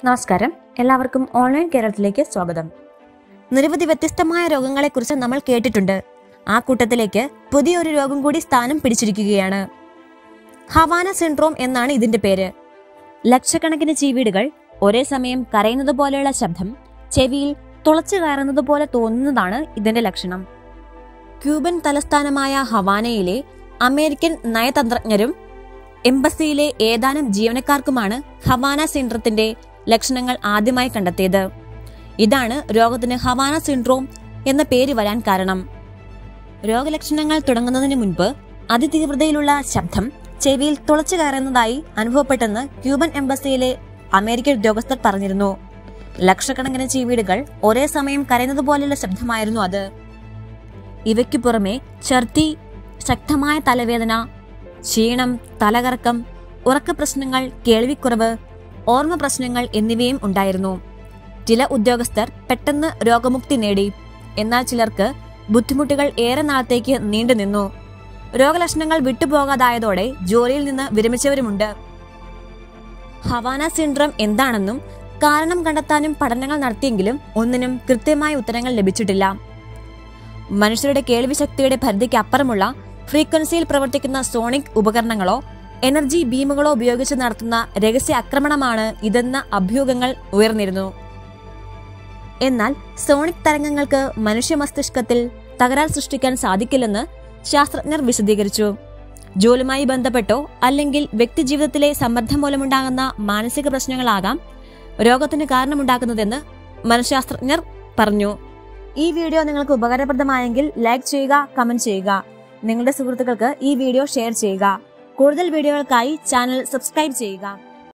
നമസ്കാരം എല്ലാവർക്കും ഓൺലൈൻ കേരളത്തിലേക്ക് സ്വാഗതം നിരവധി വ്യത്യസ്തമായ രോഗങ്ങളെക്കുറിച്ച് നമ്മൾ കേട്ടിട്ടുണ്ട് ആ കൂട്ടത്തിലേക്ക് പുതിയൊരു രോഗം കൂടി സ്ഥാനം പിടിച്ചിരിക്കുകയാണ് ഹവാന സിൻഡ്രോം എന്നാണ് ഇതിന്റെ പേര് ലക്ഷക്കണക്കിന് ചീവീടുകൾ ഒരേ സമയം കരയുന്നത് പോലെയുള്ള ശബ്ദം ചെവിയിൽ തുളച്ചു കയറുന്നത് പോലെ തോന്നുന്നതാണ് ഇതിന്റെ ലക്ഷണം ക്യൂബൻ തലസ്ഥാനമായ ഹവാനയിലെ അമേരിക്കൻ നയതന്ത്രജ്ഞരും എംബസിയിലെ ഏതാനും ജീവനക്കാർക്കുമാണ് ഹവാന സിൻഡ്രത്തിന്റെ ലക്ഷണങ്ങൾ ആദ്യമായി കണ്ടെത്തിയത് ഇതാണ് രോഗത്തിന് ഹവാന സിൻഡ്രോം എന്ന പേര് വരാൻ കാരണം രോഗലക്ഷണങ്ങൾ തുടങ്ങുന്നതിന് മുൻപ് അതിതീവ്രതയിലുള്ള ശബ്ദം ചെവിയിൽ തുളച്ചു കയറുന്നതായി അനുഭവപ്പെട്ടെന്ന് ക്യൂബൻ എംബസിയിലെ അമേരിക്കൻ ഉദ്യോഗസ്ഥർ പറഞ്ഞിരുന്നു ലക്ഷക്കണക്കിന് ചീവീടുകൾ ഒരേ സമയം കരയുന്നത് പോലെയുള്ള ശബ്ദമായിരുന്നു അത് ഇവയ്ക്കു പുറമെ ഛർദി ശക്തമായ തലവേദന ക്ഷീണം തലകറക്കം ഉറക്ക പ്രശ്നങ്ങൾ കേൾവിക്കുറവ് ഓർമ്മ പ്രശ്നങ്ങൾ എന്നിവയും ഉണ്ടായിരുന്നു ചില ഉദ്യോഗസ്ഥർ പെട്ടെന്ന് രോഗമുക്തി നേടി എന്നാൽ ചിലർക്ക് ബുദ്ധിമുട്ടുകൾ ഏറെ നാളത്തേക്ക് നീണ്ടുനിന്നു രോഗലക്ഷണങ്ങൾ വിട്ടുപോകാതായതോടെ ജോലിയിൽ നിന്ന് വിരമിച്ചവരുമുണ്ട് ഹവാന സിൻഡ്രം എന്താണെന്നും കാരണം കണ്ടെത്താനും പഠനങ്ങൾ നടത്തിയെങ്കിലും ഒന്നിനും കൃത്യമായ ഉത്തരങ്ങൾ ലഭിച്ചിട്ടില്ല മനുഷ്യരുടെ കേൾവിശക്തിയുടെ പരിധിക്ക് അപ്പുറമുള്ള ഫ്രീക്വൻസിയിൽ പ്രവർത്തിക്കുന്ന സോണിക് ഉപകരണങ്ങളോ എനർജി ബീമുകളോ ഉപയോഗിച്ച് നടത്തുന്ന രഹസ്യ ആക്രമണമാണ് ഇതെന്ന അഭ്യൂഹങ്ങൾ ഉയർന്നിരുന്നു എന്നാൽ സോണിക് തരംഗങ്ങൾക്ക് മനുഷ്യ മസ്തിഷ്കത്തിൽ തകരാർ സൃഷ്ടിക്കാൻ സാധിക്കില്ലെന്ന് ശാസ്ത്രജ്ഞർ വിശദീകരിച്ചു ജോലിയുമായി ബന്ധപ്പെട്ടോ അല്ലെങ്കിൽ വ്യക്തിജീവിതത്തിലെ സമ്മർദ്ദം മൂലമുണ്ടാകുന്ന മാനസിക പ്രശ്നങ്ങളാകാം രോഗത്തിന് കാരണമുണ്ടാക്കുന്നതെന്ന് മനഃശാസ്ത്രജ്ഞർ പറഞ്ഞു ഈ വീഡിയോ നിങ്ങൾക്ക് ഉപകാരപ്രദമായെങ്കിൽ ലൈക്ക് ചെയ്യുക കമന്റ് ചെയ്യുക നിങ്ങളുടെ സുഹൃത്തുക്കൾക്ക് ഈ വീഡിയോ ഷെയർ ചെയ്യുക കൂടുതൽ വീഡിയോകൾക്കായി ചാനൽ സബ്സ്ക്രൈബ് ചെയ്യുക